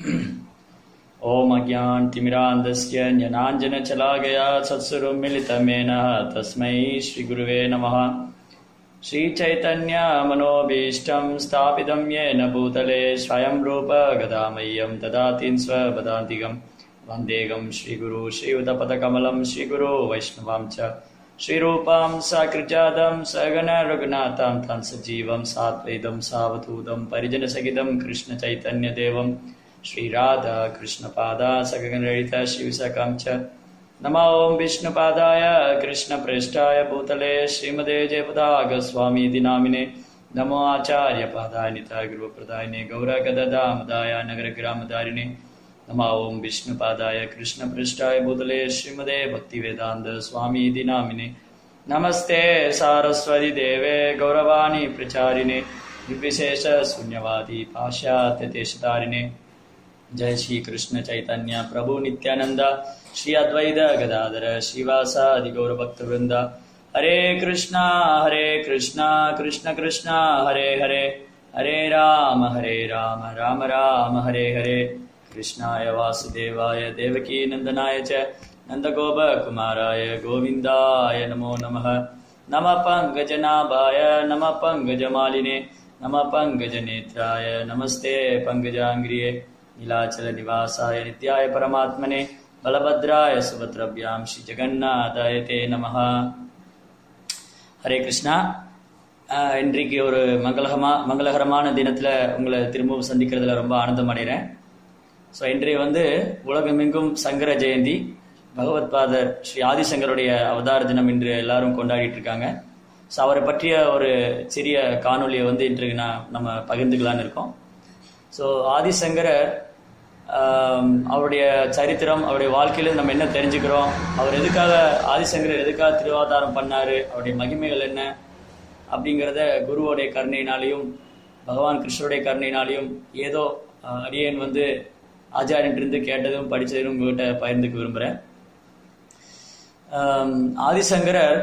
ॐ अज्ञानतिमिरान्धस्य ज्ञानाञ्जनचलागया सत्स्वरूपमिलितमेन तस्मै श्रीगुरुवे नमः श्रीचैतन्यमनोभीष्टं स्थापितं येन भूतले स्वयं रूप गदामह्यं ददाति स्वपदान्तिकं वन्देगं श्रीगुरु श्रीयुतपदकमलं श्रीगुरो वैष्णवां च श्रीरूपां साकृजातं सगण रघुनाथां तं सजीवं सात्वैदं सावधूतं परिजनसहितं कृष्णचैतन्यदेवं श्रीराधा कृष्णपादा सगणललित शिवसकां च नमो ॐ विष्णुपादाय कृष्णप्रेष्ठाय भूतले श्रीमदे जयपदागस्वामीति नामिने नमो आचार्यपादाय निताय गुरुप्रदायिने गौरगददामदाय नगरग्रामदारिणे नमो ॐ विष्णुपादाय कृष्णपृष्ठाय भूतले श्रीमदे भक्तिवेदान्त स्वामीति नामिने नमस्ते सारस्वती देवे गौरवाणी प्रचारिणे निर्विशेष शून्यवादी पाश्चात्यदेशतारिणे जय श्री कृष्ण चैतन्य प्रभु नित्यानंद श्री अद्वैत गदाधर श्रीवासादि गौर भक्त वृंद हरे कृष्णा हरे कृष्णा कृष्ण कृष्णा हरे हरे हरे राम हरे राम राम राम हरे हरे कृष्णाय वासुदेवाय देवकी नंदनाय च नन्दगोपकुमाराय गोविन्दाय नमो नमः नमः पङ्कजनाभाय नमः पङ्कजमालिने नमः पङ्कजनेत्राय नमस्ते पङ्कजाङ्ग्रिये नीलाचलनिवासाय नित्याय परमात्मने बलभद्राय सुभद्रभ्यां श्रीजगन्नाथाय ते நமஹ ஹரே கிருஷ்ணா ஆஹ் இன்றைக்கு ஒரு மங்களகமா மங்களகரமான தினத்தில் உங்களை திரும்பவும் சந்திக்கிறதுல ரொம்ப ஆனந்தம் அடைகிறேன் ஸோ இன்றைய வந்து உலகமெங்கும் சங்கர ஜெயந்தி பகவத் பாதர் ஸ்ரீ ஆதிசங்கருடைய அவதார தினம் இன்று எல்லாரும் கொண்டாடிட்டு இருக்காங்க ஸோ அவரை பற்றிய ஒரு சிறிய காணொலியை வந்து இன்றைக்கு நான் நம்ம பகிர்ந்துக்கலான்னு இருக்கோம் ஸோ ஆதிசங்கரர் ஆம், அவருடைய சரித்திரம் அவருடைய வாழ்க்கையில நம்ம என்ன தெரிஞ்சுக்கிறோம் அவர் எதுக்காக ஆதிசங்கரர் எதுக்காக திருவாதாரம் பண்ணாரு அவருடைய மகிமைகள் என்ன அப்படிங்கிறத குருவோடைய கருணையினாலையும் பகவான் கிருஷ்ணருடைய கருணையினாலையும் ஏதோ அஹ், அடியேன் வந்து ஆச்சாரியன்ட்டு கேட்டதும் படிச்சதும் உங்ககிட்ட பகிர்ந்துக்க விரும்புகிறேன் ஆம், ஆதிசங்கரர்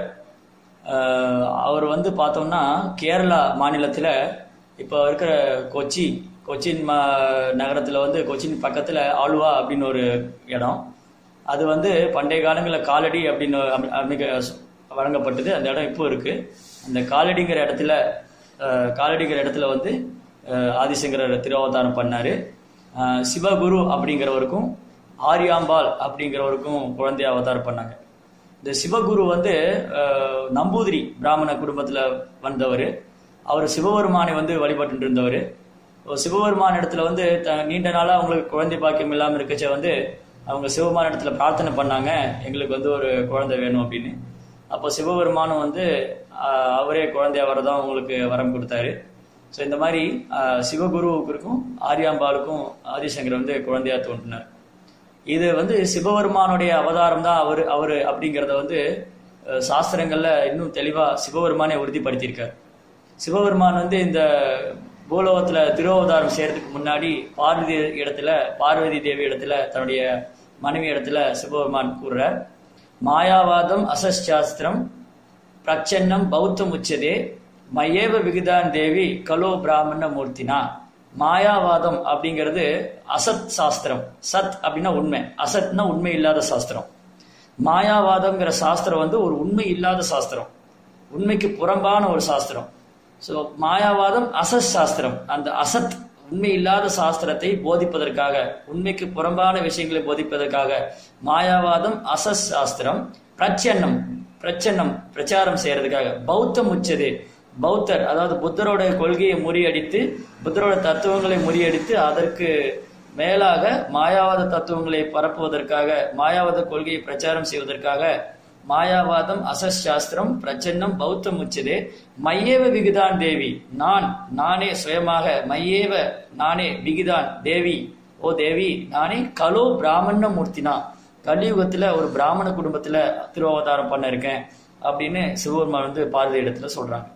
ஆஹ், அவர் வந்து பார்த்தோம்னா கேரளா மாநிலத்தில் இப்போ இருக்கிற கொச்சி கொச்சின் ம நகரத்தில் வந்து கொச்சின் பக்கத்தில் ஆலுவா அப்படின்னு ஒரு இடம் அது வந்து பண்டைய காலங்களில் காலடி அப்படின்னு அப்படி- அப்படிங்க வழங்கப்பட்டது அந்த இடம் இப்போ இருக்கு அந்த காலடிங்கிற இடத்துல ஆஹ், காலடிங்கிற இடத்துல வந்து ஆஹ், ஆதிசங்கரர் திருவாவதாரம் பண்ணாரு ஆஹ், சிவகுரு அப்படிங்கிறவருக்கும் ஆரியாம்பாள் அப்படிங்கிறவருக்கும் குழந்தை அவதாரம் பண்ணாங்க இந்த சிவகுரு வந்து அஹ், நம்பூதிரி பிராமண குடும்பத்துல வந்தவர் அவர் சிவபெருமானை வந்து வழிபட்டு இருந்தவர் சிவபெருமான் இடத்துல வந்து த- நீண்ட நாளா அவங்களுக்கு குழந்தை பாக்கியம் இல்லாம இருக்கச்ச வந்து அவங்க சிவபெருமான் இடத்துல பிரார்த்தனை பண்ணாங்க எங்களுக்கு வந்து ஒரு குழந்தை வேணும் அப்படின்னு அப்போ சிவபெருமானும் வந்து அஹ், அவரே குழந்தையா வரதான் உங்களுக்கு வரம் கொடுத்தாரு ஸோ இந்த மாதிரி அஹ், சிவகுருவுக்கும் ஆரியாம்பாளுக்கும் ஆதிசங்கர் வந்து குழந்தையா தோன்றினார் இது வந்து சிவபெருமானுடைய அவதாரம் தான் அவர் அவர் அப்படிங்கிறத வந்து அஹ், சாஸ்திரங்கள்ல இன்னும் தெளிவா சிவபெருமானே உறுதிப்படுத்தியிருக்கார் சிவபெருமான் வந்து இந்த பூலோகத்துல திருவவதாரம் செய்யறதுக்கு முன்னாடி பார்வதி இடத்துல பார்வதி தேவி இடத்துல தன்னுடைய மனைவி இடத்துல சிவபெருமான் கூறுறார் மாயாவாதம் அசஸ்சாஸ்திரம் பிரச்சன்னம் பௌத்தம் உச்சதே மையேவ விகிதான் தேவி கலோ பிராமண மூர்த்தினா மாயாவாதம் அப்படிங்கிறது அசத் சாஸ்திரம் சத் அப்படின்னா உண்மை அசத்னா உண்மை இல்லாத சாஸ்திரம் மாயாவாதம்ங்கிற சாஸ்திரம் வந்து ஒரு உண்மை இல்லாத சாஸ்திரம் உண்மைக்கு புறம்பான ஒரு சாஸ்திரம் ஸோ மாயாவாதம் அசத் சாஸ்திரம் அந்த அசத் உண்மை இல்லாத சாஸ்திரத்தை போதிப்பதற்காக உண்மைக்கு புறம்பான விஷயங்களை போதிப்பதற்காக மாயாவாதம் அசஸ் சாஸ்திரம் பிரச்சன்னம் பிரச்சன்னம் பிரச்சாரம் செய்யறதுக்காக பௌத்தம் உச்சது பௌத்தர் அதாவது புத்தரோட கொள்கையை முறியடித்து புத்தரோட தத்துவங்களை முறியடித்து அதற்கு மேலாக மாயாவாத தத்துவங்களை பரப்புவதற்காக மாயாவாத கொள்கையை பிரச்சாரம் செய்வதற்காக மாயாவாதம் அசஸ் சாஸ்திரம் பிரச்சன்னம் பௌத்தம் உச்சதே மையேவ விகிதான் தேவி நான் நானே சுயமாக மையேவ நானே விகிதான் தேவி ஓ தேவி நானே கலோ பிராமண மூர்த்தினா கலியுகத்துல ஒரு பிராமண குடும்பத்துல திருவவதாரம் பண்ண இருக்கேன் அப்படின்னு சிவபெருமான் வந்து பார்வதி இடத்துல சொல்றாங்க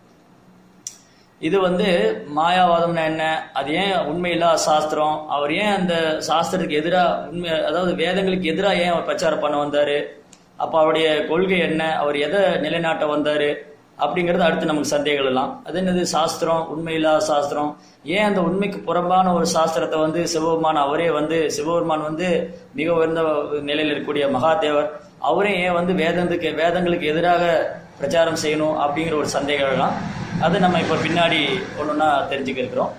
இது வந்து மாயாவாதம்னா என்ன அது ஏன் உண்மையில்லா சாஸ்திரம் அவர் ஏன் அந்த சாஸ்திரத்துக்கு எதிராக உண்மை அதாவது வேதங்களுக்கு எதிராக ஏன் அவர் பிரச்சாரம் பண்ண வந்தாரு அப்ப அவருடைய கொள்கை என்ன அவர் எதை நிலைநாட்ட வந்தாரு அப்படிங்கிறது அடுத்து நமக்கு சந்தேகம் எழலாம் அது என்னது சாஸ்திரம் உண்மையில்லாத சாஸ்திரம் ஏன் அந்த உண்மைக்கு புறம்பான ஒரு சாஸ்திரத்தை வந்து சிவபெருமான் அவரே வந்து சிவபெருமான் வந்து மிக உயர்ந்த நிலையில் இருக்கக்கூடிய மகாதேவர் அவரே ஏன் வந்து வேதத்துக்கு வேதங்களுக்கு எதிராக பிரச்சாரம் செய்யணும் அப்படிங்கிற ஒரு சந்தேகம் எழலாம் அது நம்ம இப்போ பின்னாடி ஒன்றுன்னா தெரிஞ்சுக்க இருக்கிறோம்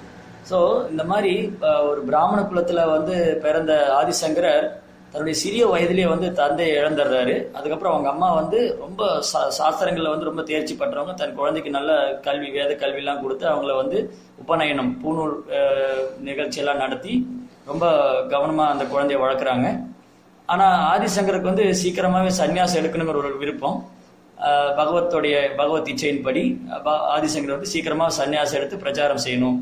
ஸோ இந்த மாதிரி அஹ், ஒரு பிராமண குலத்தில் வந்து பிறந்த ஆதிசங்கரர் தன்னுடைய சிறிய வயதிலேயே வந்து தந்தையை இழந்துடுறாரு அதுக்கப்புறம் அவங்க அம்மா வந்து ரொம்ப சா சாஸ்திரங்களில் வந்து ரொம்ப தேர்ச்சி பெற்றவங்க தன் குழந்தைக்கு நல்ல கல்வி வேத கல்வியெல்லாம் கொடுத்து அவங்கள வந்து உபநயனம் பூநூல் அஹ், நிகழ்ச்சியெல்லாம் நடத்தி ரொம்ப கவனமாக அந்த குழந்தைய வளர்க்குறாங்க ஆனால் ஆதிசங்கருக்கு வந்து சீக்கிரமாகவே சன்னியாசம் எடுக்கணுங்கிற ஒரு விருப்பம் அஹ், பகவத்துடைய பகவத் இச்சையின்படி அஹ், ஆதிசங்கர் வந்து சீக்கிரமாக சன்னியாசம் எடுத்து பிரச்சாரம் செய்யணும்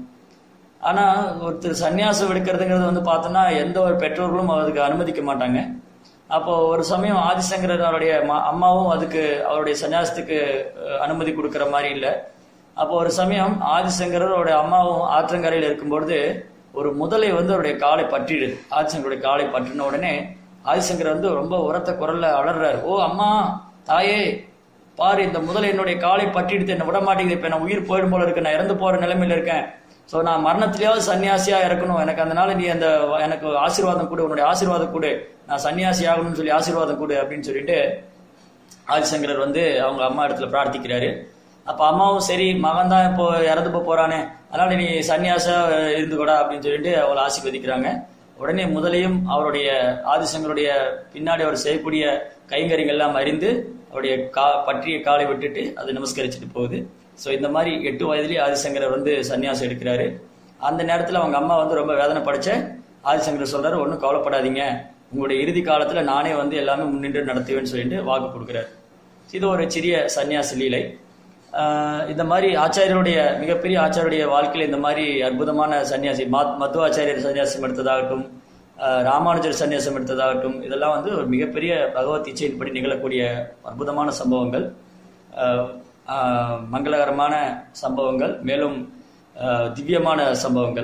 ஆனா ஒருத்தர் சன்னியாசம் எடுக்கிறதுங்கிறது வந்து பார்த்தோன்னா எந்த ஒரு பெற்றோர்களும் அதுக்கு அனுமதிக்க மாட்டாங்க அப்போ ஒரு சமயம் ஆதிசங்கரர் அவருடைய ம- அம்மாவும் அதுக்கு அவருடைய சன்னியாசத்துக்கு அஹ், அனுமதி கொடுக்கிற மாதிரி இல்லை அப்போ ஒரு சமயம் ஆதிசங்கரர் அவருடைய அம்மாவும் ஆற்றங்கரையில் இருக்கும்பொழுது ஒரு முதலை வந்து அவருடைய காலை பற்றிடுது ஆதிசங்கருடைய காலை பற்றின உடனே ஆதிசங்கர் வந்து ரொம்ப உரத்த குரல்ல அலறாரு ஓ அம்மா தாயே பாரு இந்த முதல்ல என்னுடைய காலை பற்றிடுத்து என்ன விட மாட்டேங்குது இப்ப நான் உயிர் போயிடும் போல இருக்கு நான் இறந்து போற நிலைமையில இருக்கேன் ஸோ நான் மரணத்திலேயாவது சன்னியாசியா இறக்கணும் எனக்கு அதனால நீ அந்த எனக்கு ஆசீர்வாதம் கொடு உன்னுடைய ஆசீர்வாதம் கொடு நான் சன்னியாசி ஆகணும்னு சொல்லி ஆசீர்வாதம் கொடு அப்படின்னு சொல்லிட்டு ஆதிசங்கரர் வந்து அவங்க அம்மா இடத்துல பிரார்த்திக்கிறாரு அப்ப அம்மாவும் சரி மகன் தான் இப்போ இறந்து போக போறானே அதனால நீ சன்னியாசா இருந்துக்கூடா அப்படின்னு சொல்லிட்டு அவளை ஆசீர்வதிக்கிறாங்க உடனே முதலையும் அவருடைய ஆதிசங்கருடைய பின்னாடி அவர் செய்யக்கூடிய கைங்கரியங்கள் எல்லாம் அறிந்து அவருடைய கா பற்றிய காலை விட்டுட்டு அது நமஸ்கரிச்சுட்டு போகுது ஸோ இந்த மாதிரி எட்டு வயதுலேயே ஆதிசங்கரர் வந்து சன்னியாசம் எடுக்கிறாரு அந்த நேரத்தில் அவங்க அம்மா வந்து ரொம்ப வேதனை படைச்ச ஆதிசங்கரர் சொல்றாரு ஒன்றும் கவலைப்படாதீங்க உங்களுடைய இறுதி காலத்தில் நானே வந்து எல்லாமே முன்னின்று நடத்துவேன்னு சொல்லிட்டு வாக்கு கொடுக்குறாரு இது ஒரு சிறிய சன்னியாச லீலை ஆஹ் இந்த மாதிரி ஆச்சாரியருடைய மிகப்பெரிய ஆச்சாரியருடைய வாழ்க்கையில் இந்த மாதிரி அற்புதமான சன்னியாசி மத் மத்துவ ஆச்சாரியர் சன்னியாசம் எடுத்ததாகட்டும் ஆஹ் ராமானுஜர் சன்னியாசம் எடுத்ததாகட்டும் இதெல்லாம் வந்து ஒரு மிகப்பெரிய பகவத் இச்சையின்படி நிகழக்கூடிய அற்புதமான சம்பவங்கள் ஆஹ் ஆஹ் மங்களகரமான சம்பவங்கள் மேலும் ஆஹ் திவ்யமான சம்பவங்கள்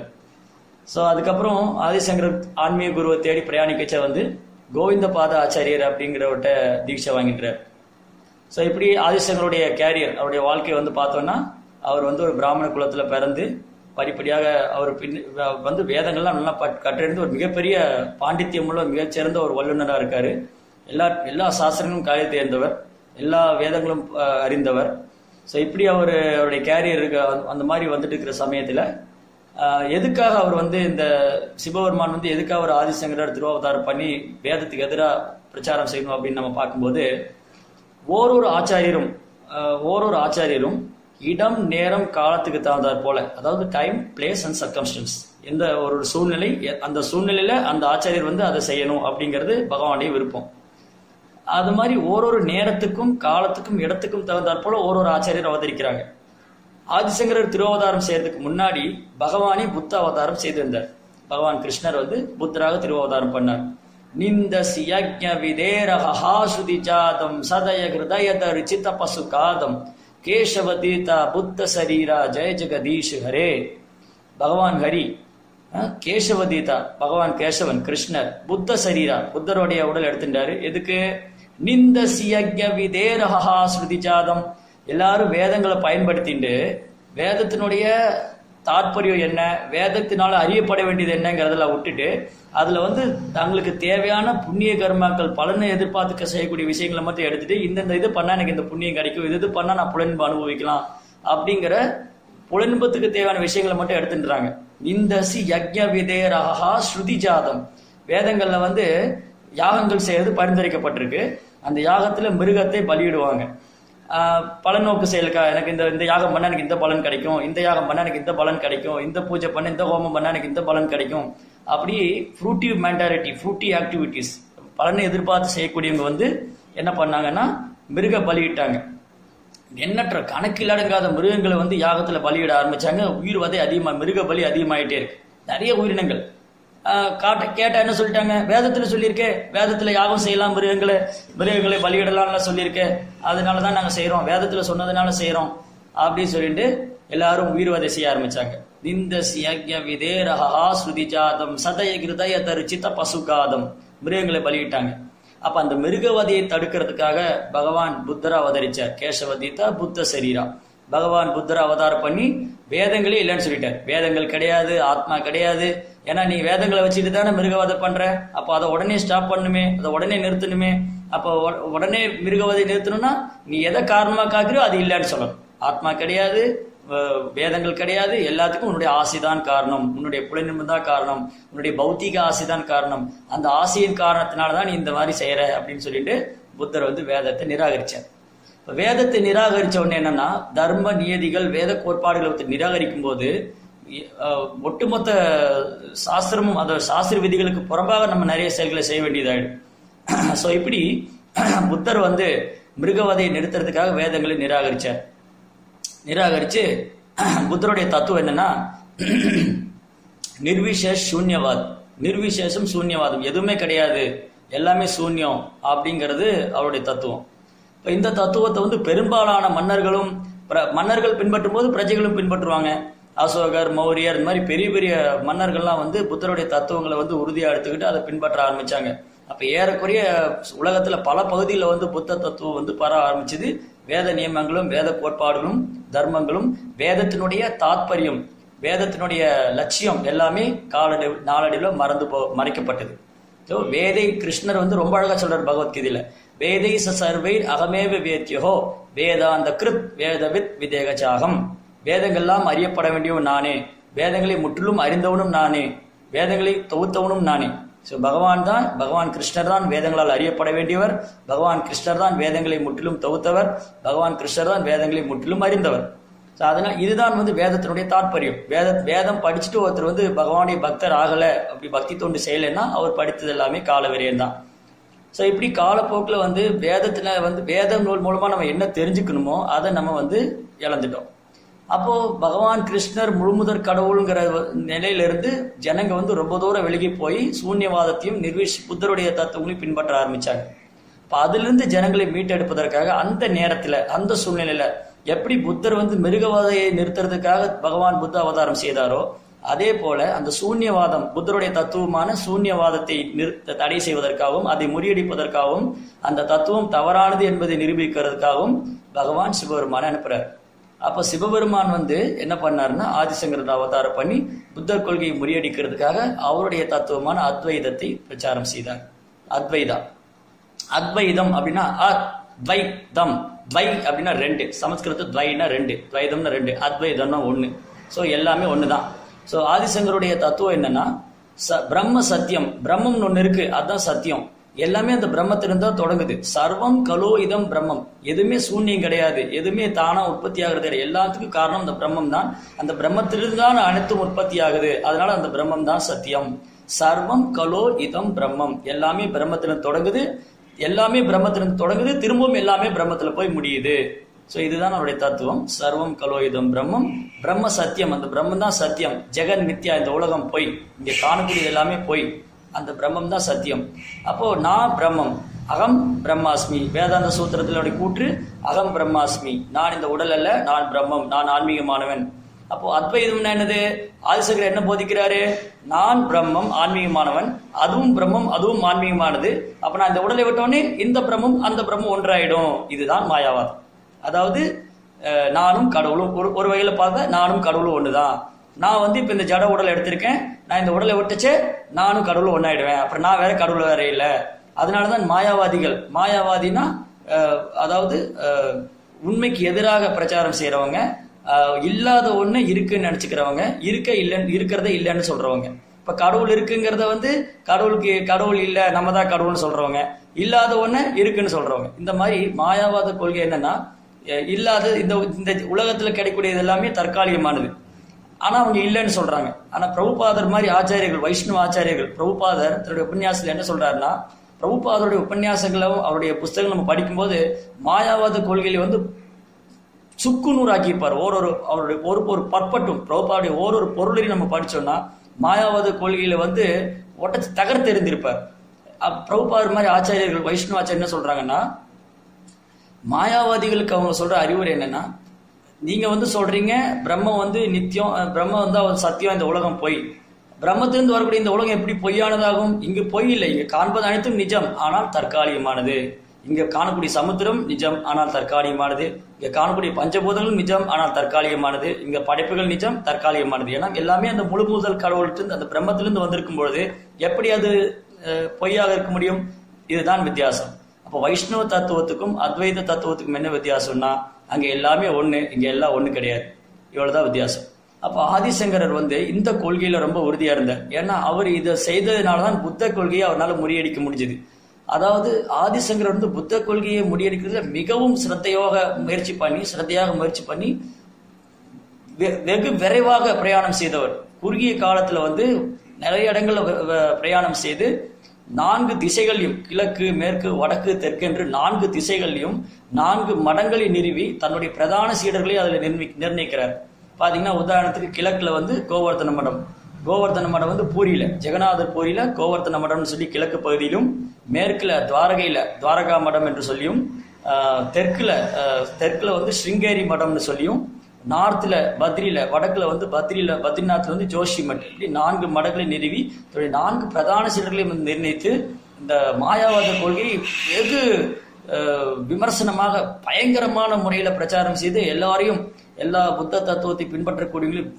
ஸோ அதுக்கப்புறம் ஆதிசங்கர் ஆன்மீக குருவை தேடி பிரயாணிக்கச்ச வந்து கோவிந்த பாத ஆச்சாரியர் அப்படிங்கிறவர்கிட்ட தீட்சை வாங்கின்றார் ஸோ இப்படி ஆதிசங்கருடைய கேரியர் அவருடைய வாழ்க்கையை வந்து பார்த்தோம்னா அவர் வந்து ஒரு பிராமண குலத்தில் பிறந்து படிப்படியாக அவர் பின் வந்து வேதங்கள்லாம் நல்லா பட் கற்றறிந்து ஒரு மிகப்பெரிய பாண்டித்யமுள்ள மிகச்சிறந்த ஒரு வல்லுநராக இருக்காரு எல்லா எல்லா சாஸ்திரங்களும் காலை தேர்ந்தவர் எல்லா வேதங்களும் அஹ், அறிந்தவர் ஸோ இப்படி அவர் அவருடைய கேரியர் இருக்க அந்த மாதிரி வந்துட்டு இருக்கிற சமயத்தில் எதுக்காக அவர் வந்து இந்த சிவபெருமான் வந்து எதுக்காக அவர் ஆதிசங்கரர் திருவாவதாரம் பண்ணி வேதத்துக்கு எதிராக பிரச்சாரம் செய்யணும் அப்படின்னு நம்ம பார்க்கும்போது ஓரொரு ஆச்சாரியரும் அஹ், ஓரொரு ஆச்சாரியரும் இடம் நேரம் காலத்துக்கு தகுந்தாற் போல அதாவது டைம் பிளேஸ் அண்ட் சர்க்கம்ஸ்டன்ஸ் எந்த ஒரு சூழ்நிலை எ- அந்த சூழ்நிலையில அந்த ஆச்சாரியர் வந்து அதை செய்யணும் அப்படிங்கிறது பகவானுடைய விருப்பம் அது மாதிரி ஓரொரு நேரத்துக்கும் காலத்துக்கும் இடத்துக்கும் தகுந்தாற் போல ஓரொரு ஆச்சாரியர் அவதரிக்கிறாங்க ஆதிசங்கரர் திருவதாரம் செய்யறதுக்கு முன்னாடி பகவானே புத்த அவதாரம் செய்திருந்தார் பகவான் கிருஷ்ணர் வந்து புத்தராக திருவதாரம் பண்ணார் நிந்த சியஜ விதேரஹா ஸ்ருதி ஜாதம் சதய ஹிருதயத ருச்சித பசு காதம் கேசவ தீதா புத்த சரீரா ஜெய ஜெகதீஷ் ஹரே பகவான் ஹரி அஹ், கேசவ தீதா பகவான் கேசவன் கிருஷ்ணர் புத்த சரீரா புத்தருடைய உடல் எடுத்துட்டாரு எதுக்கு நிந்த சியஜ விதேரஹா ஸ்ருதி ஜாதம் எல்லாரும் வேதங்களை பயன்படுத்திட்டு வேதத்தினுடைய தாற்பயம் என்ன வேதத்தினால அறியப்பட வேண்டியது என்னங்கிறதெல்லாம் விட்டுட்டு அதுல வந்து தங்களுக்கு தேவையான புண்ணிய கர்மாக்கள் பலனை எதிர்பார்த்துக்க செய்யக்கூடிய விஷயங்களை மட்டும் எடுத்துட்டு இந்தந்த இது பண்ணா எனக்கு இந்த புண்ணியம் கிடைக்கும் இது இது பண்ணா நான் புலன்பு அனுபவிக்கலாம் அப்படிங்கிற புலன்பத்துக்கு தேவையான விஷயங்களை மட்டும் எடுத்துட்டுறாங்க இந்த சி யக்ஞ விதேரஹா ஸ்ருதி ஜாதம் வேதங்கள்ல வந்து யாகங்கள் செய்யறது பரிந்துரைக்கப்பட்டிருக்கு அந்த யாகத்துல மிருகத்தை பலியிடுவாங்க ஆஹ் பலநோக்கு செயலுக்கா எனக்கு இந்த இந்த யாகம் பண்ணா எனக்கு இந்த பலன் கிடைக்கும் இந்த யாகம் பண்ணா எனக்கு இந்த பலன் கிடைக்கும் இந்த பூஜை பண்ண இந்த ஹோமம் பண்ணா எனக்கு இந்த பலன் கிடைக்கும் அப்படி ஃப்ரூட்டிவ் மென்டாலிட்டி ஃப்ரூட்டி ஆக்டிவிட்டிஸ் பலனை எதிர்பார்த்து செய்யக்கூடியவங்க வந்து என்ன பண்ணாங்கன்னா மிருக பலியிட்டாங்க எண்ணற்ற கணக்கிலடங்காத மிருகங்களை வந்து யாகத்துல பலியிட ஆரம்பிச்சாங்க உயிர் வதை அதிகமா மிருக பலி அதிகமாயிட்டே இருக்கு நிறைய உயிரினங்கள் ஆஹ் காட்ட கேட்டா என்ன சொல்லிட்டாங்க வேதத்துல சொல்லியிருக்கே வேதத்துல யாகம் செய்யலாம் மிருகங்களை மிருகங்களை பலியிடலாம்ல சொல்லியிருக்கே அதனாலதான் நாங்க செய்றோம் வேதத்துல சொன்னதுனால செய்றோம் அப்படின்னு சொல்லிட்டு எல்லாரும் உயிர் வதை செய்ய ஆரம்பிச்சாங்க இந்த சியஜ விதேரஹா ஸ்ருதி ஜாதம் சதய கிருதய தரிச்சித பசுகாதம் மிருகங்களை பலியிட்டாங்க அப்ப அந்த மிருகவதையை தடுக்கிறதுக்காக பகவான் புத்தர் அவதரிச்சார் கேசவதீதா புத்த சரீரா பகவான் புத்தர் அவதாரம் பண்ணி வேதங்களே இல்லைன்னு சொல்லிட்டார் வேதங்கள் கிடையாது ஆத்மா கிடையாது ஏன்னா நீ வேதங்களை வச்சுட்டு தானே மிருகவதை பண்ற அப்போ அதை உடனே ஸ்டாப் பண்ணுமே அதை உடனே நிறுத்தணுமே அப்போ உட- உடனே மிருகவதை நிறுத்தணும்னா நீ எதை காரணமா காக்குறியோ அது இல்லைன்னு சொல்லணும் ஆத்மா கிடையாது வ- வேதங்கள் கிடையாது எல்லாத்துக்கும் உன்னுடைய ஆசைதான் காரணம் உன்னுடைய புலனின்பம் தான் காரணம் உன்னுடைய பௌத்திக ஆசைதான் காரணம் அந்த ஆசையின் காரணத்தினால தான் நீ இந்த மாதிரி செய்யற அப்படின்னு சொல்லிட்டு புத்தர் வந்து வேதத்தை நிராகரிச்சார் இப்ப வேதத்தை நிராகரிச்ச உடனே என்னன்னா தர்ம நியதிகள் வேத கோட்பாடுகளை வந்து நிராகரிக்கும் போது இ- அஹ், ஒட்டுமொத்த சாஸ்திரமும் அந்த சாஸ்திர விதிகளுக்கு புறம்பாக நம்ம நிறைய செயல்களை செய்ய வேண்டியதாயிடும் ஸோ இப்படி புத்தர் வந்து மிருகவதையை நிறுத்துறதுக்காக வேதங்களை நிராகரிச்சார் நிராகரிச்சு புத்தருடைய தத்துவம் என்னன்னா நிர்விசேஷ் சூன்யவாத் நிர்விசேஷம் சூன்யவாதம் எதுவுமே கிடையாது எல்லாமே சூன்யம் அப்படிங்கிறது அவருடைய தத்துவம் இப்ப இந்த தத்துவத்தை வந்து பெரும்பாலான மன்னர்களும் பிர- மன்னர்கள் பின்பற்றும் போது பிரஜைகளும் பின்பற்றுவாங்க அசோகர் மௌரியர் இந்த மாதிரி பெரிய பெரிய மன்னர்கள்லாம் வந்து புத்தருடைய தத்துவங்களை வந்து உறுதியா எடுத்துக்கிட்டு அதை பின்பற்ற ஆரம்பிச்சாங்க அப்ப ஏறக்குறைய உலகத்துல பல பகுதியில் வந்து புத்த தத்துவம் வந்து பரவ ஆரம்பிச்சது வேத நியமங்களும் வேத கோட்பாடுகளும் தர்மங்களும் வேதத்தினுடைய தாத்பரியம் வேதத்தினுடைய லட்சியம் எல்லாமே காலடி நாளடைவில் மறந்து போ மறைக்கப்பட்டது ஸோ வேதை கிருஷ்ணர் வந்து ரொம்ப அழகா சொல்றார் பகவத்கீதையில வேதை ச சர்வைர் அகமேவ வேத்யஹோ வேதாந்த கிருத் வேதவித் விதேகச்சாகம் வேதங்கள்லாம் அறியப்பட வேண்டியவன் நானே வேதங்களை முற்றிலும் அறிந்தவனும் நானே வேதங்களை தொகுத்தவனும் நானே ஸோ பகவான் தான் பகவான் கிருஷ்ணர் தான் வேதங்களால் அறியப்பட வேண்டியவர் பகவான் கிருஷ்ணர் தான் வேதங்களை முற்றிலும் தொகுத்தவர் பகவான் கிருஷ்ணர் தான் வேதங்களை முற்றிலும் அறிந்தவர் ஸோ அதனால இதுதான் வந்து வேதத்தினுடைய தாற்பயம் வேத வேதம் படிச்சுட்டு ஒருத்தர் வந்து பகவானுடைய பக்தர் ஆகல அப்படி பக்தி தொண்டு செய்யலைன்னா அவர் படித்தது எல்லாமே கால விரயம் தான் ஸோ இப்படி காலப்போக்கில் வந்து வேதத்துல வந்து வேத நூல் மூலமா நம்ம என்ன தெரிஞ்சுக்கணுமோ அதை நம்ம வந்து இழந்துட்டோம் அப்போ பகவான் கிருஷ்ணர் முழுமுதற் கடவுளுங்கிற நிலையிலிருந்து ஜனங்க வந்து ரொம்ப தூரம் விலகி போய் சூன்யவாதத்தையும் நிர்விஷ் புத்தருடைய தத்துவங்களையும் பின்பற்ற ஆரம்பிச்சாங்க இப்ப அதிலிருந்து ஜனங்களை மீட்டெடுப்பதற்காக அந்த நேரத்துல அந்த சூழ்நிலையில எப்படி புத்தர் வந்து மிருகவாதையை நிறுத்துறதுக்காக பகவான் புத்த அவதாரம் செய்தாரோ அதே போல அந்த சூன்யவாதம் புத்தருடைய தத்துவமான சூன்யவாதத்தை நிறுத்த தடை செய்வதற்காகவும் அதை முறியடிப்பதற்காகவும் அந்த தத்துவம் தவறானது என்பதை நிரூபிக்கிறதுக்காகவும் பகவான் சிவபெருமானை அனுப்புறார் அப்ப சிவபெருமான் வந்து என்ன பண்ணாருன்னா ஆதிசங்கரன் அவதாரம் பண்ணி புத்தர் கொள்கையை முறியடிக்கிறதுக்காக அவருடைய தத்துவமான அத்வைதத்தை பிரச்சாரம் செய்தார் அத்வைதா அத்வைதம் அப்படின்னா அத்வைதம் துவை அப்படின்னா ரெண்டு சமஸ்கிருத துவைனா ரெண்டு துவைதம்னா ரெண்டு அத்வைதம்னா ஒண்ணு ஸோ எல்லாமே ஒன்று தான் ஸோ ஆதிசங்கருடைய தத்துவம் என்னன்னா ச பிரம்ம சத்தியம் பிரம்மம்னு ஒன்று இருக்கு அதுதான் சத்தியம் எல்லாமே அந்த பிரம்மத்திலிருந்து தான் தொடங்குது சர்வம் கலோ இதம் பிரம்மம் எதுவுமே சூன்யம் கிடையாது எதுவுமே தானா உற்பத்தி ஆகுறது கிடையாது. எல்லாத்துக்கும் காரணம் அந்த பிரம்மம் தான் அந்த பிரம்மத்திலிருந்து தான் அனைத்தும் உற்பத்தி ஆகுது அதனால அந்த பிரம்மம் தான் சத்தியம் சர்வம் கலோ இதம் பிரம்மம் எல்லாமே பிரம்மத்திலிருந்து தொடங்குது எல்லாமே பிரம்மத்திலிருந்து தொடங்குது திரும்பவும் எல்லாமே பிரம்மத்துல போய் முடியுது ஸோ இதுதான் அவருடைய தத்துவம் சர்வம் கலோயுதம் பிரம்மம் பிரம்ம சத்தியம் அந்த பிரம்மம் தான் சத்தியம் ஜெகன் மித்யா இந்த உலகம் போய் இங்க காணக்கூடியது எல்லாமே போய் அந்த பிரம்மம் தான் சத்தியம் அப்போ நான் பிரம்மம் அகம் பிரம்மாஸ்மி வேதாந்த சூத்திரத்தில் அப்படி கூற்று அகம் பிரம்மாஸ்மி நான் இந்த உடல் அல்ல நான் பிரம்மம் நான் ஆன்மீகமானவன் அப்போ அத்வைதம்னா என்னது ஆதிசங்கர் என்ன போதிக்கிறாரு நான் பிரம்மம் ஆன்மீகமானவன் அதுவும் பிரம்மம் அதுவும் ஆன்மீகமானது அப்ப நான் இந்த உடலை விட்டோடனே இந்த பிரம்மம் அந்த பிரம்மம் ஒன்றாயிடும் இதுதான் மாயாவாதம் அதாவது அஹ், நானும் கடவுளும் ஒரு ஒரு வகையில பார்த்தா நானும் கடவுளும் ஒண்ணுதான் நான் வந்து இப்ப இந்த ஜட உடலை எடுத்திருக்கேன் நான் இந்த உடலை விட்டுச்சே நானும் கடவுளும் ஒன்னாயிடுவேன் அப்புறம் நான் வேற கடவுள் வேற இல்லை அதனாலதான் மாயாவாதிகள் மாயாவாதினா அஹ், அதாவது அஹ், உண்மைக்கு எதிராக பிரச்சாரம் செய்யறவங்க ஆஹ் இல்லாத ஒண்ணு இருக்குன்னு நினைச்சுக்கிறவங்க இருக்க இல்லைன்னு இருக்கிறத இல்லைன்னு சொல்றவங்க இப்ப கடவுள் இருக்குங்கிறத வந்து கடவுளுக்கு கடவுள் இல்ல நம்ம தான் கடவுள்னு சொல்றவங்க இல்லாத ஒண்ணு இருக்குன்னு சொல்றவங்க இந்த மாதிரி மாயாவாத கொள்கை என்னன்னா அஹ் இல்லாத இந்த இந்த உலகத்துல கிடைக்கக்கூடியது எல்லாமே தற்காலிகமானது ஆனா அவங்க இல்லைன்னு சொல்றாங்க ஆனா பிரபுபாதர் மாதிரி ஆச்சாரியர்கள் வைஷ்ணவ ஆச்சாரியர்கள் பிரபுபாதர் தன்னுடைய உபன்யாசத்துல என்ன சொல்றாருன்னா பிரபுபாதருடைய உபன்யாசங்களும் அவருடைய புஸ்தகம் நம்ம படிக்கும்போது மாயாவாத கொள்கையில வந்து சுக்குநூறு ஆக்கியிருப்பார் ஓரொரு அவருடைய ஒரு ஒரு பற்பட்டும் பிரபுபாவுடைய ஓரொரு பொருளையும் நம்ம படிச்சோம்னா மாயாவாத கொள்கையில வந்து ஒட்டச்சு தகர்த்து எறிந்திருப்பார் அப் பிரபுபாதர் மாதிரி ஆச்சாரியர்கள் வைஷ்ணவ ஆச்சாரியர் என்ன சொல்றாங்கன்னா மாயாவாதிகளுக்கு அவங்க சொல்ற அறிவுரை என்னன்னா நீங்க வந்து சொல்றீங்க பிரம்மம் வந்து நித்தியம் அஹ் பிரம்மம் வந்து அவர் சத்தியம் இந்த உலகம் போய் பிரம்மத்திலிருந்து வரக்கூடிய இந்த உலகம் எப்படி பொய்யானதாகும் இங்கு பொய் இல்லை இங்கு காண்பது அனைத்தும் நிஜம் ஆனால் தற்காலிகமானது இங்க காணக்கூடிய சமுத்திரம் நிஜம் ஆனால் தற்காலிகமானது இங்க காணக்கூடிய பஞ்சபூதங்களும் நிஜம் ஆனால் தற்காலிகமானது இங்க படைப்புகள் நிஜம் தற்காலிகமானது ஏன்னா எல்லாமே அந்த முழு முதல் கடவுள்கிட்ட அந்த பிரம்மத்திலிருந்து வந்திருக்கும் பொழுது எப்படி அது அஹ், பொய்யாக இருக்க முடியும் இதுதான் வித்தியாசம் அப்போ வைஷ்ணவ தத்துவத்துக்கும் அத்வைத தத்துவத்துக்கும் என்ன வித்தியாசம்னா அங்க எல்லாமே ஒண்ணு இங்க எல்லாம் ஒண்ணு கிடையாது இவ்வளவுதான் வித்தியாசம் அப்போ ஆதிசங்கரர் வந்து இந்த கொள்கையில ரொம்ப உறுதியா இருந்தார் ஏன்னா அவர் இதை செய்ததுனால தான் புத்த கொள்கையை அவரால் முறியடிக்க முடிஞ்சது அதாவது ஆதிசங்கரர் வந்து புத்த கொள்கையை முறியடிக்கிறதுல மிகவும் சிரத்தையாக முயற்சி பண்ணி சிரத்தையாக முயற்சி பண்ணி வெ- வெகு விரைவாக பிரயாணம் செய்தவர் குறுகிய காலத்துல வந்து நிறைய இடங்கள்ல வ- வ- பிரயாணம் செய்து நான்கு திசைகளையும் கிழக்கு மேற்கு வடக்கு தெற்கு என்று நான்கு திசைகளையும் நான்கு மடங்களை நிறுவி தன்னுடைய பிரதான சீடர்களை அதில் நிர்ணி நிர்ணயிக்கிறார் பாத்தீங்கன்னா உதாரணத்துக்கு கிழக்குல வந்து கோவர்த்தன மடம் கோவர்த்தன மடம் வந்து பூரியில ஜெகநாதர் பூரியில கோவர்த்தன மடம்னு சொல்லி கிழக்கு பகுதியிலும் மேற்குல துவாரகையில துவாரகா மடம் என்று சொல்லியும் ஆஹ், தெற்குல ஆஹ், தெற்குல வந்து ஸ்ருங்கேரி மடம்னு சொல்லியும் நார்த்ல பத்ரியில வடக்குல வந்து பத்ரியில பத்ரிநாத்ல வந்து ஜோஷி மட் இப்படி நான்கு மடங்களை நிறுவி தன்னுடைய நான்கு பிரதான சீடர்களையும் வந்து நிர்ணயித்து இந்த மாயாவாத கொள்கையை வெகு அஹ், விமர்சனமாக பயங்கரமான முறையில பிரச்சாரம் செய்து எல்லாரையும் எல்லா புத்த தத்துவத்தை பின்பற்றக்கூடியவங்களும்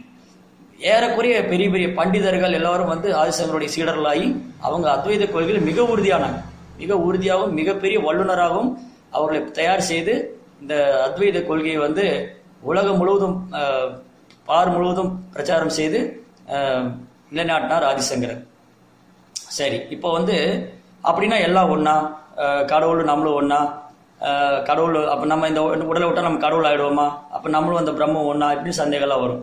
ஏறக்குறைய பெரிய பெரிய பண்டிதர்கள் எல்லாரும் வந்து ஆதிசங்கருடைய சீடர்களாகி அவங்க அத்வைத கொள்கையில் மிக உறுதியானாங்க மிக உறுதியாகவும் மிகப்பெரிய வல்லுநராகவும் அவர்களை தயார் செய்து இந்த அத்வைத கொள்கையை வந்து உலகம் முழுவதும் அஹ், பார் முழுவதும் பிரச்சாரம் செய்து அஹ், நிலைநாட்டினார் ஆதிசங்கரர் சரி இப்போ வந்து அப்படின்னா எல்லாம் ஒண்ணா அஹ், கடவுள் நம்மளும் ஒண்ணா அஹ், கடவுள் அப்ப நம்ம இந்த உடலை விட்டா நம்ம கடவுள் ஆயிடுவோமா அப்ப நம்மளும் அந்த பிரம்மம் ஒண்ணா இப்படின்னு சந்தேகம்லாம் வரும்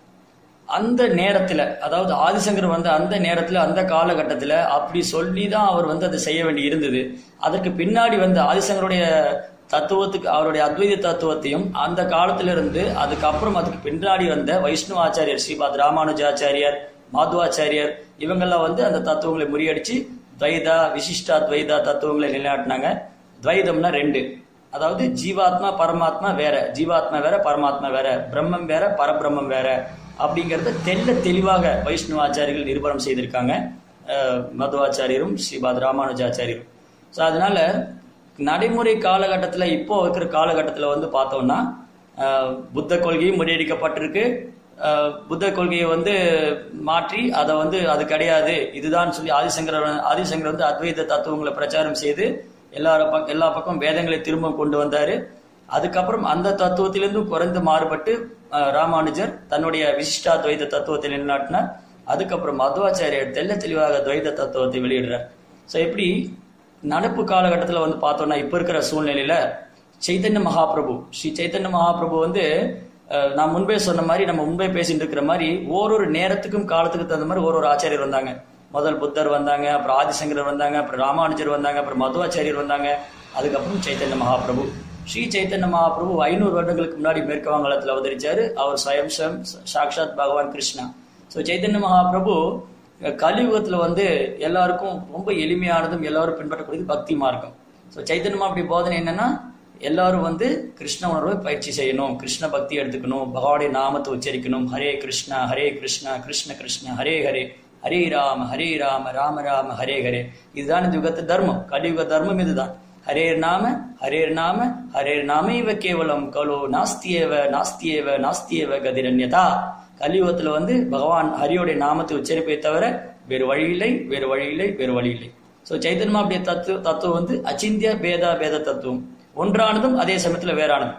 அந்த நேரத்துல அதாவது ஆதிசங்கர் வந்து அந்த நேரத்துல அந்த காலகட்டத்துல அப்படி சொல்லி தான் அவர் வந்து அதை செய்ய வேண்டி இருந்தது அதற்கு பின்னாடி வந்து ஆதிசங்கருடைய தத்துவத்துக்கு அவருடைய அத்வைத தத்துவத்தையும் அந்த காலத்துல இருந்து அதுக்கப்புறம் அதுக்கு பின்னாடி வந்த வைஷ்ணவ ஆச்சாரியர் ஸ்ரீபாத் ராமானுஜாச்சாரியார் மாதுவாச்சாரியர் இவங்கெல்லாம் வந்து அந்த தத்துவங்களை முறியடிச்சு துவைதா விசிஷ்டா துவைதா தத்துவங்களை நிலைநாட்டினாங்க துவைதம்னா ரெண்டு அதாவது ஜீவாத்மா பரமாத்மா வேற ஜீவாத்மா வேற பரமாத்மா வேற பிரம்மம் வேற பரபிரம்மம் வேற அப்படிங்கறத தெல்ல தெளிவாக வைஷ்ணவ ஆச்சாரியர்கள் நிரூபணம் செய்திருக்காங்க அஹ், மதுவாச்சாரியரும் ஸ்ரீபாத் ராமானுஜாச்சாரியரும் ஸோ அதனால நடைமுறை காலகட்டத்தில் இப்போ இருக்கிற காலகட்டத்தில் வந்து பார்த்தோம்னா அஹ், புத்த கொள்கையும் முறியடிக்கப்பட்டிருக்கு அஹ், புத்த கொள்கையை வந்து மாற்றி அதை வந்து அது கிடையாது இதுதான் சொல்லி ஆதிசங்கர் ஆதிசங்கர் வந்து அத்வைத தத்துவங்களை பிரச்சாரம் செய்து எல்லார பக் எல்லா பக்கம் வேதங்களை திரும்ப கொண்டு வந்தாரு அதுக்கப்புறம் அந்த தத்துவத்திலிருந்தும் குறைந்து மாறுபட்டு அஹ், ராமானுஜர் தன்னுடைய விசிஷ்டா துவைத தத்துவத்தை நிலைநாட்டினார் அதுக்கப்புறம் மதுவாச்சாரியர் தெல்ல தெளிவாக துவைத தத்துவத்தை வெளியிடுறார் ஸோ எப்படி நடப்பு காலகட்டத்தில் வந்து பார்த்தோம்னா இப்போ இருக்கிற சூழ்நிலையில சைத்தன்ய மகாபிரபு ஸ்ரீ சைத்தன்ய மகாபிரபு வந்து அஹ், நான் முன்பே சொன்ன மாதிரி நம்ம முன்பே பேசிட்டு இருக்கிற மாதிரி ஓரொரு நேரத்துக்கும் காலத்துக்கு தகுந்த மாதிரி ஒரு ஒரு ஆச்சாரியர் வந்தாங்க முதல் புத்தர் வந்தாங்க அப்புறம் ஆதிசங்கரர் வந்தாங்க அப்புறம் ராமானுஜர் வந்தாங்க அப்புறம் மதுவாச்சாரியர் வந்தாங்க அதுக்கப்புறம் சைத்தன்ய மகாபிரபு ஸ்ரீ சைத்தன்ய மகாபிரபு ஐநூறு வருடங்களுக்கு முன்னாடி மேற்கு வங்காளத்தில் அவதரிச்சாரு அவர் ஸ்வயம் ஸ்வயம் சாக்ஷாத் பகவான் கிருஷ்ணா ஸோ சைத்தன்ய மகாபிரபு அஹ், கலியுகத்துல வந்து எல்லாருக்கும் ரொம்ப எளிமையானதும் எல்லாரும் பின்பற்றக்கூடியது பக்தி மார்க்கம் ஸோ சைத்தன்ய அப்படி போதனை என்னன்னா எல்லாரும் வந்து கிருஷ்ண உணர்வை பயிற்சி செய்யணும் கிருஷ்ண பக்தி எடுத்துக்கணும் பகவானுடைய நாமத்தை உச்சரிக்கணும் ஹரே கிருஷ்ணா ஹரே கிருஷ்ணா கிருஷ்ண கிருஷ்ண ஹரே ஹரே ஹரே ராம ஹரே ராம ராம ராம ஹரே ஹரே இதுதான் இந்த யுகத்து தர்மம் கலியுக தர்மம் இதுதான் ஹரேர் நாம ஹரேர் நாம ஹரேர் நாமைவ கேவலம் கலோ நாஸ்தியேவ நாஸ்தியேவ நாஸ்தியேவ கதிரன்யதா கலியுகத்துல வந்து பகவான் ஹரியோடைய நாமத்தை உச்சரிப்பை தவிர வேறு வழி இல்லை வேறு வழி இல்லை வேறு வழி இல்லை ஸோ சைத்தன்மா அப்படிய தத்துவ தத்துவம் வந்து அச்சிந்திய பேதா பேத தத்துவம் ஒன்றானதும் அதே சமயத்துல வேறானது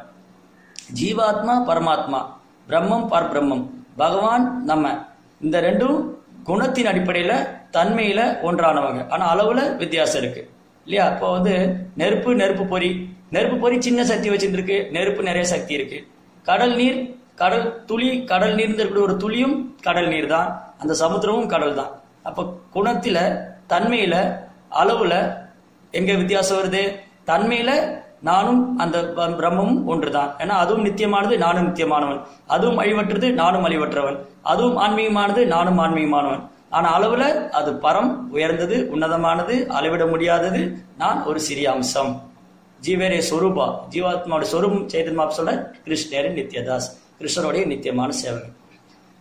ஜீவாத்மா பரமாத்மா பிரம்மம் பரபிரம்மம் பகவான் நம்ம இந்த ரெண்டும் குணத்தின் அடிப்படையில தன்மையில ஒன்றானவங்க ஆனா அளவுல வித்தியாசம் இருக்கு இல்லையா இப்போ வந்து நெருப்பு நெருப்பு பொறி நெருப்பு பொறி சின்ன சக்தி வச்சிருக்கு நெருப்பு நிறைய சக்தி இருக்கு கடல் நீர் கடல் துளி கடல் நீர் இருக்கக்கூடிய ஒரு துளியும் கடல் நீர் தான் அந்த சமுத்திரமும் கடல் தான் அப்ப குணத்தில தன்மையில அளவுல எங்க வித்தியாசம் வருது தன்மையில நானும் அந்த ப- பிரம்மமும் ஒன்றுதான் ஏன்னா அதுவும் நித்தியமானது நானும் நித்தியமானவன் அதுவும் அழிவற்றது நானும் அழிவற்றவன் அதுவும் ஆன்மீகமானது நானும் ஆன்மீகமானவன் ஆனா அளவுல அது பரம் உயர்ந்தது உன்னதமானது அளவிட முடியாதது நான் ஒரு சிறிய அம்சம் ஜீவரே சொரூபா ஜீவாத்மாவோட சொரூபம் சைதன்மா சொல்ல கிருஷ்ணரின் நித்யதாஸ் கிருஷ்ணருடைய நித்தியமான சேவகன்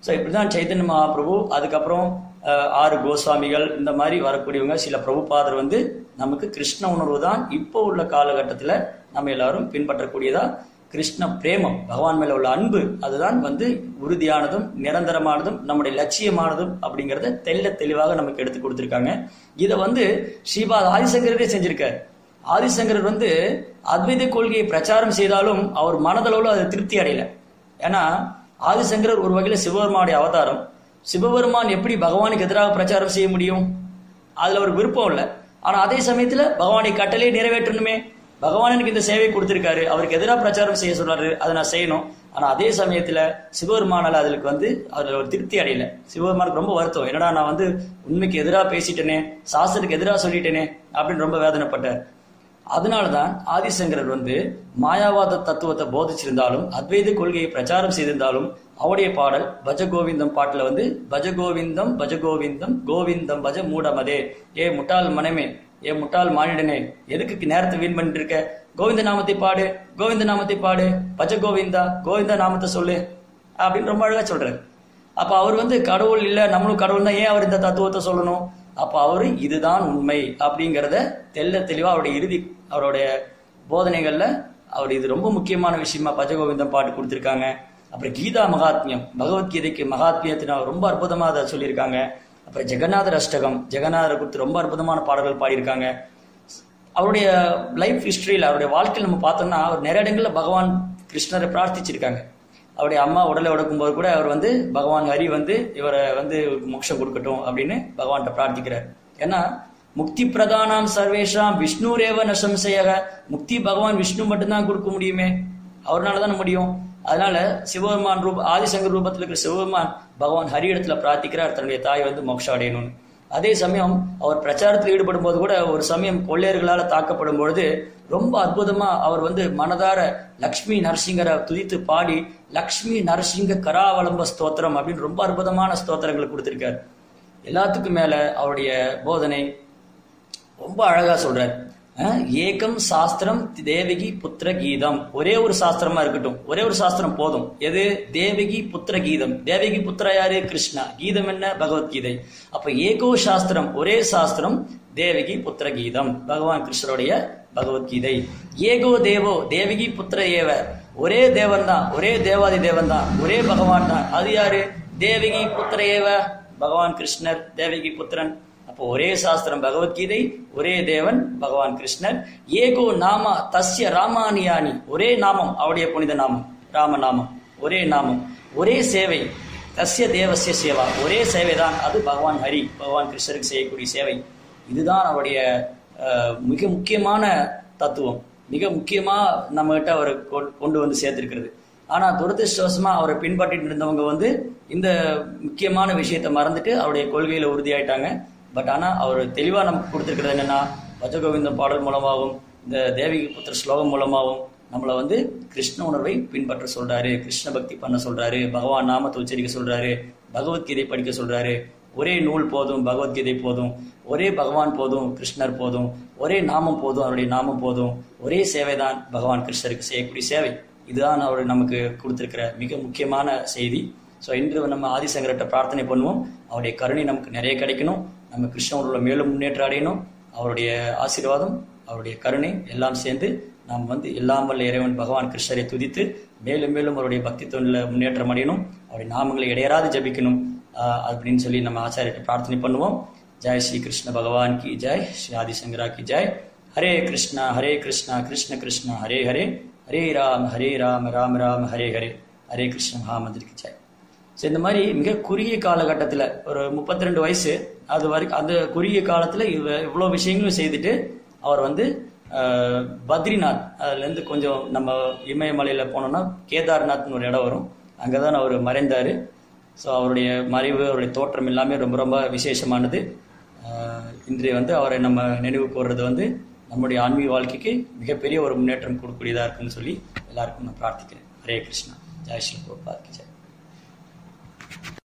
ஸோ இப்படிதான் சைத்தன்ய மகாபிரபு அதுக்கப்புறம் அஹ், ஆறு கோஸ்வாமிகள் இந்த மாதிரி வரக்கூடியவங்க சில பிரபுபாதர் வந்து நமக்கு கிருஷ்ண உணர்வு தான் இப்போ உள்ள காலகட்டத்தில் நம்ம எல்லாரும் பின்பற்றக்கூடியதா கிருஷ்ண பிரேமம் பகவான் மேல உள்ள அன்பு அதுதான் வந்து உறுதியானதும் நிரந்தரமானதும் நம்முடைய லட்சியமானதும் அப்படிங்கறத தெள்ள தெளிவாக நமக்கு எடுத்து கொடுத்திருக்காங்க இதை வந்து ஸ்ரீபாத் ஆதிசங்கரே செஞ்சிருக்காரு ஆதிசங்கரர் வந்து அத்வைத கொள்கையை பிரச்சாரம் செய்தாலும் அவர் மனதளவுல அது திருப்தி அடையல ஏன்னா ஆதிசங்கரர் ஒரு வகையில சிவபெருமானுடைய அவதாரம் சிவபெருமான் எப்படி பகவானுக்கு எதிராக பிரச்சாரம் செய்ய முடியும் அதுல ஒரு விருப்பம் இல்லை ஆனா அதே சமயத்துல பகவானை கட்டளை நிறைவேற்றணுமே பகவான் எனக்கு இந்த சேவை கொடுத்திருக்காரு அவருக்கு எதிராக பிரச்சாரம் செய்ய சொல்றாரு அதை நான் செய்யணும் ஆனா அதே சமயத்துல சிவபெருமானால அதுக்கு வந்து அதுல ஒரு திருப்தி அடையல சிவபெருமானுக்கு ரொம்ப வருத்தம் என்னடா நான் வந்து உண்மைக்கு எதிராக பேசிட்டேனே சாஸ்திரத்துக்கு எதிராக சொல்லிட்டேனே அப்படின்னு ரொம்ப வேதனைப்பட்டார் அதனாலதான் ஆதிசங்கரர் வந்து மாயாவாத தத்துவத்தை போதிச்சிருந்தாலும் அத்வைத கொள்கையை பிரச்சாரம் செய்திருந்தாலும் அவருடைய பாடல் பஜ கோவிந்தம் பாட்டுல வந்து பஜ கோவிந்தம் பஜ கோவிந்தம் கோவிந்தம் பஜ மூடமதே ஏ முட்டாள் மனமே ஏ முட்டாள் மானிடனே எதுக்கு நேரத்தை வீண் பண்ணிட்டு இருக்க கோவிந்த நாமத்தை பாடு கோவிந்த நாமத்தை பாடு பஜ கோவிந்தா கோவிந்த நாமத்தை சொல்லு அப்படின்னு ரொம்ப அழகா சொல்றாரு அப்ப அவர் வந்து கடவுள் இல்ல நம்மளும் கடவுள் தான் ஏன் அவர் இந்த தத்துவத்தை சொல்லணும் அப்ப அவரு இதுதான் உண்மை அப்படிங்கறத தெள்ள தெளிவா அவருடைய இறுதி அவருடைய போதனைகள்ல அவர் இது ரொம்ப முக்கியமான விஷயமா பஜகோவிந்தம் பாட்டு கொடுத்திருக்காங்க அப்புறம் கீதா மகாத்மியம் பகவத்கீதைக்கு மகாத்மியத்தின ரொம்ப அற்புதமா அதை சொல்லியிருக்காங்க அப்புறம் ஜெகநாதர் அஷ்டகம் ஜெகநாதரை குறித்து ரொம்ப அற்புதமான பாடல்கள் பாடியிருக்காங்க அவருடைய லைஃப் ஹிஸ்டரியில் அவருடைய வாழ்க்கையில் நம்ம பார்த்தோம்னா அவர் நிறைய இடங்கள்ல பகவான் கிருஷ்ணரை பிரார்த்திச்சிருக்காங்க அவருடைய அம்மா உடலை உடக்கும்போது கூட அவர் வந்து பகவான் ஹரி வந்து இவரை வந்து மோட்சம் கொடுக்கட்டும் அப்படின்னு பகவான்கிட்ட பிரார்த்திக்கிறார் ஏன்னா முக்தி பிரதானாம் சர்வேஷாம் விஷ்ணுரேவ நசம்சையக முக்தி பகவான் விஷ்ணு மட்டும்தான் கொடுக்க முடியுமே அவர்னால தானே முடியும் அதனால சிவபெருமான் ரூப ஆதிசங்கர் ரூபத்தில் இருக்கிற சிவபெருமான் பகவான் ஹரி இடத்துல பிரார்த்திக்கிறார் தன்னுடைய தாய் வந்து மோட்சம் அடையணும்னு அதே சமயம் அவர் பிரச்சாரத்தில் ஈடுபடும் போது கூட ஒரு சமயம் கொள்ளையர்களால் தாக்கப்படும் பொழுது ரொம்ப அற்புதமா அவர் வந்து மனதார லக்ஷ்மி நரசிங்கரை துதித்து பாடி லக்ஷ்மி நரசிங்க கராவலம்ப ஸ்தோத்திரம் அப்படின்னு ரொம்ப அற்புதமான ஸ்தோத்திரங்களை கொடுத்திருக்காரு எல்லாத்துக்கும் மேல அவருடைய போதனை ரொம்ப அழகா சொல்றார் அஹ், ஏகம் சாஸ்திரம் தேவகி புத்திர கீதம் ஒரே ஒரு சாஸ்திரமா இருக்கட்டும் ஒரே ஒரு சாஸ்திரம் போதும் எது தேவகி புத்திர கீதம் தேவகி புத்திர யாரு கிருஷ்ணா கீதம் என்ன பகவத்கீதை அப்ப ஏகோ சாஸ்திரம் ஒரே சாஸ்திரம் தேவகி புத்திர கீதம் பகவான் கிருஷ்ணருடைய பகவத்கீதை ஏகோ தேவோ தேவகி புத்திர ஏவ ஒரே தேவன் தான் ஒரே தேவாதி தேவன் தான் ஒரே பகவான் தான் அது யாரு தேவகி புத்திர ஏவ பகவான் கிருஷ்ணர் தேவகி புத்திரன் அப்போ ஒரே சாஸ்திரம் பகவத்கீதை ஒரே தேவன் பகவான் கிருஷ்ணர் ஏகோ நாம தஸ்ய ராமானியானி ஒரே நாமம் அவருடைய புனித நாமம் ராம நாமம் ஒரே நாமம் ஒரே சேவை தஸ்ய தேவசிய சேவா ஒரே சேவை தான் அது பகவான் ஹரி பகவான் கிருஷ்ணருக்கு செய்யக்கூடிய சேவை இதுதான் அவருடைய அஹ், மிக முக்கியமான தத்துவம் மிக முக்கியமா நம்ம கிட்ட அவர் கொ- கொண்டு வந்து சேர்த்திருக்கிறது ஆனா துரதிருஷ்டவசமா அவரை பின்பற்றிட்டு இருந்தவங்க வந்து இந்த முக்கியமான விஷயத்தை மறந்துட்டு அவருடைய கொள்கையில உறுதியாயிட்டாங்க பட் ஆனா அவர் தெளிவா நமக்கு கொடுத்திருக்கிறது என்னன்னா பஜகோவிந்தம் பாடல் மூலமாகவும் இந்த தேவிகி புத்திர ஸ்லோகம் மூலமாகவும் நம்மளை வந்து கிருஷ்ண உணர்வை பின்பற்ற சொல்றாரு கிருஷ்ண பக்தி பண்ண சொல்றாரு பகவான் நாமத்தை உச்சரிக்க சொல்றாரு பகவத்கீதை படிக்க சொல்றாரு ஒரே நூல் போதும் பகவத்கீதை போதும் ஒரே பகவான் போதும் கிருஷ்ணர் போதும் ஒரே நாமம் போதும் அவருடைய நாமம் போதும் ஒரே சேவைதான் பகவான் கிருஷ்ணருக்கு செய்யக்கூடிய சேவை இதுதான் அவர் நமக்கு கொடுத்திருக்கிற மிக முக்கியமான செய்தி ஸோ இன்று நம்ம ஆதிசங்கர்கிட்ட பிரார்த்தனை பண்ணுவோம் அவருடைய கருணை நமக்கு நிறைய கிடைக்கணும் நம்ம கிருஷ்ண உணர்வுல மேலும் முன்னேற்றம் அடையணும் அவருடைய ஆசீர்வாதம் அவருடைய கருணை எல்லாம் சேர்ந்து நாம் வந்து எல்லாம் வல்ல இறைவன் பகவான் கிருஷ்ணரை துதித்து மேலும் மேலும் அவருடைய பக்தி தொண்டில் முன்னேற்றம் அடையணும் அவருடைய நாமங்களை இடையராது ஜபிக்கணும் ஆஹ் அப்படின்னு சொல்லி நம்ம ஆச்சாரியத்தை பிரார்த்தனை பண்ணுவோம் ஜெய் ஸ்ரீ கிருஷ்ண பகவான் கி ஜெய் ஸ்ரீ ஆதிசங்கரா கி ஜெய் ஹரே கிருஷ்ணா ஹரே கிருஷ்ணா கிருஷ்ண கிருஷ்ணா ஹரே ஹரே ஹரே ராம் ஹரே ராம் ராம் ராம் ஹரே ஹரே ஹரே கிருஷ்ண மகாமந்திரிக்கு ஜெய் ஸோ இந்த மாதிரி மிக குறுகிய காலகட்டத்தில் ஒரு முப்பத்தி ரெண்டு வயசு அது வரைக்கும் அந்த குறுகிய காலத்தில் இவ இவ்வளோ விஷயங்களும் செய்துட்டு அவர் வந்து ஆஹ், பத்ரிநாத் அதுலேருந்து கொஞ்சம் நம்ம இமயமலையில் போனோம்னா கேதார்நாத்னு ஒரு இடம் வரும் அங்கே தான் அவர் மறைந்தார் ஸோ அவருடைய மறைவு அவருடைய தோற்றம் எல்லாமே ரொம்ப ரொம்ப விசேஷமானது ஆஹ், இன்றைய வந்து அவரை நம்ம நினைவு கூறுறது வந்து நம்முடைய ஆன்மீக வாழ்க்கைக்கு மிகப்பெரிய ஒரு முன்னேற்றம் கொடுக்கக்கூடியதாக இருக்குன்னு சொல்லி எல்லாருக்கும் நான் பிரார்த்திக்கிறேன் ஹரே கிருஷ்ணா ஜெய் ஸ்ரீ கோபால் ஜெய்